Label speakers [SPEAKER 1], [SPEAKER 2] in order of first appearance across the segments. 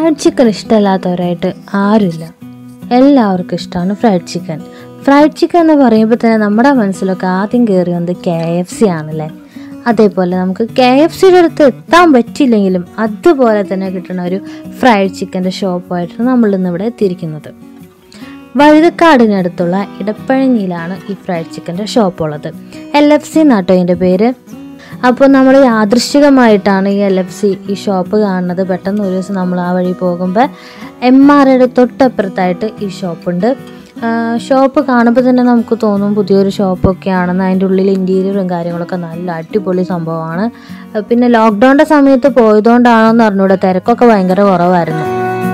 [SPEAKER 1] Fried chicken ഇഷ്ടമല്ലാത്തവരായിട്ട് ആരുമില്ല എല്ലാവർക്കും ഇഷ്ടമാണ് ഫ്രൈഡ് ചിക്കൻ ഫ്രൈഡ് ചിക്കൻ എന്ന് പറയുമ്പോൾ തന്നെ നമ്മുടെ മനസ്സിലൊക്കെ ആദ്യം കയറി വന്നത് കെ എഫ് സി ആണല്ലേ അതേപോലെ നമുക്ക് കെ എഫ് സിയുടെ അടുത്ത് എത്താൻ പറ്റില്ലെങ്കിലും അതുപോലെ തന്നെ കിട്ടുന്ന ഒരു ഫ്രൈഡ് ചിക്കൻ്റെ ഷോപ്പായിട്ടാണ് നമ്മൾ ഇന്നിവിടെ എത്തിയിരിക്കുന്നത് വഴുതക്കാടിനടുത്തുള്ള ഇടപ്പഴഞ്ഞിയിലാണ് ഈ ഫ്രൈഡ് ചിക്കൻ്റെ ഷോപ്പ് ഉള്ളത് എൽ എഫ് സി എന്നാട്ടോ ഇതിൻ്റെ പേര് അപ്പോൾ നമ്മൾ യാദൃശ്ചികമായിട്ടാണ് ഈ എൽ എഫ് സി ഈ ഷോപ്പ് കാണുന്നത് പെട്ടെന്ന് ഒരു ദിവസം നമ്മൾ ആ വഴി പോകുമ്പോൾ എം ആറുടെ തൊട്ടപ്പുറത്തായിട്ട് ഈ ഷോപ്പുണ്ട് ഷോപ്പ് കാണുമ്പോൾ തന്നെ നമുക്ക് തോന്നും പുതിയൊരു ഷോപ്പൊക്കെ ആണെന്ന് അതിൻ്റെ ഉള്ളിൽ ഇൻറ്റീരിയറും കാര്യങ്ങളൊക്കെ നല്ല അടിപൊളി സംഭവമാണ് പിന്നെ ലോക്ക്ഡൗണിൻ്റെ സമയത്ത് പോയതുകൊണ്ടാണോ എന്ന് അറിഞ്ഞൂടെ തിരക്കൊക്കെ ഭയങ്കര കുറവായിരുന്നു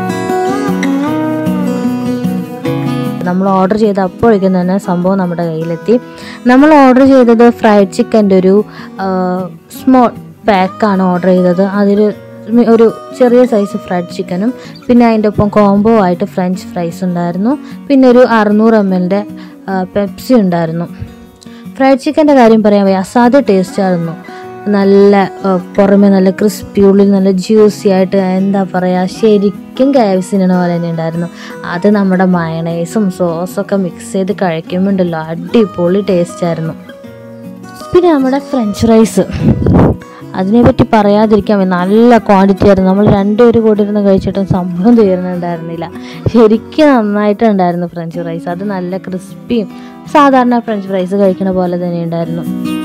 [SPEAKER 1] നമ്മൾ ഓർഡർ ചെയ്ത അപ്പോഴേക്കും തന്നെ സംഭവം നമ്മുടെ കയ്യിലെത്തി നമ്മൾ ഓർഡർ ചെയ്തത് ഫ്രൈഡ് ചിക്കൻ്റെ ഒരു സ്മോൾ പാക്കാണ് ഓർഡർ ചെയ്തത് അതിൽ ഒരു ചെറിയ സൈസ് ഫ്രൈഡ് ചിക്കനും പിന്നെ അതിൻ്റെ ഒപ്പം കോംബോ ആയിട്ട് ഫ്രഞ്ച് ഫ്രൈസ് ഉണ്ടായിരുന്നു പിന്നെ ഒരു അറുന്നൂറ് എം എല്ലിൻ്റെ പെപ്സി ഉണ്ടായിരുന്നു ഫ്രൈഡ് ചിക്കൻ്റെ കാര്യം പറയാൻ വയ്യ അസാധ്യ ടേസ്റ്റ് ആയിരുന്നു നല്ല ആ, പുറമെ നല്ല ക്രിസ്പി ഉള്ളിൽ നല്ല ജ്യൂസി ആയിട്ട് എന്താ പറയുക ശരിക്കും കെ എഫ് സിനിമ പോലെ തന്നെ ഉണ്ടായിരുന്നു അത് നമ്മുടെ മയണൈസും സോസൊക്കെ മിക്സ് ചെയ്ത് കഴിക്കുമ്പോണ്ടല്ലോ അടിപൊളി ടേസ്റ്റ് ആയിരുന്നു പിന്നെ നമ്മുടെ ഫ്രഞ്ച് ഫ്രൈസ് അതിനെപ്പറ്റി പറയാതിരിക്കാൻ വയ്യ. നല്ല ക്വാണ്ടിറ്റി ആയിരുന്നു നമ്മൾ രണ്ടുപേരും കൂടി ഇരുന്ന് കഴിച്ചിട്ടും സംഭവം തീർന്നുണ്ടായിരുന്നില്ല ശരിക്കും നന്നായിട്ടുണ്ടായിരുന്നു ഫ്രഞ്ച് ഫ്രൈസ് അത് നല്ല ക്രിസ്പിയും സാധാരണ ഫ്രഞ്ച് ഫ്രൈസ് കഴിക്കുന്ന പോലെ തന്നെ ഉണ്ടായിരുന്നു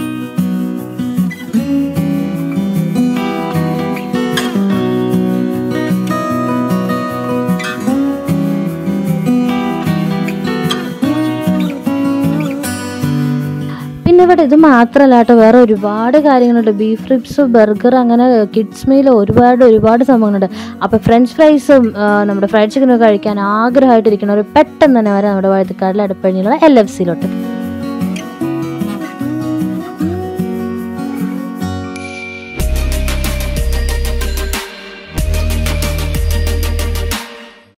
[SPEAKER 1] പിന്നെ ഇവിടെ ഇത് മാത്രമല്ല കേട്ടോ വേറെ ഒരുപാട് കാര്യങ്ങളുണ്ട് ബീഫ് റിബ്സ് ബർഗർ അങ്ങനെ കിഡ്സ് മീൽ ഒരുപാട് ഒരുപാട് സംഭവങ്ങളുണ്ട് അപ്പോൾ ഫ്രഞ്ച് ഫ്രൈസും നമ്മുടെ ഫ്രൈഡ് ചിക്കനും കഴിക്കാൻ ആഗ്രഹമായിട്ടിരിക്കുന്നവർ പെട്ടെന്ന് തന്നെ വരെ നമ്മുടെ വഴുതക്കാടിൽ അടുപ്പഴിഞ്ഞുള്ള എൽ എഫ് സിയിലോട്ട്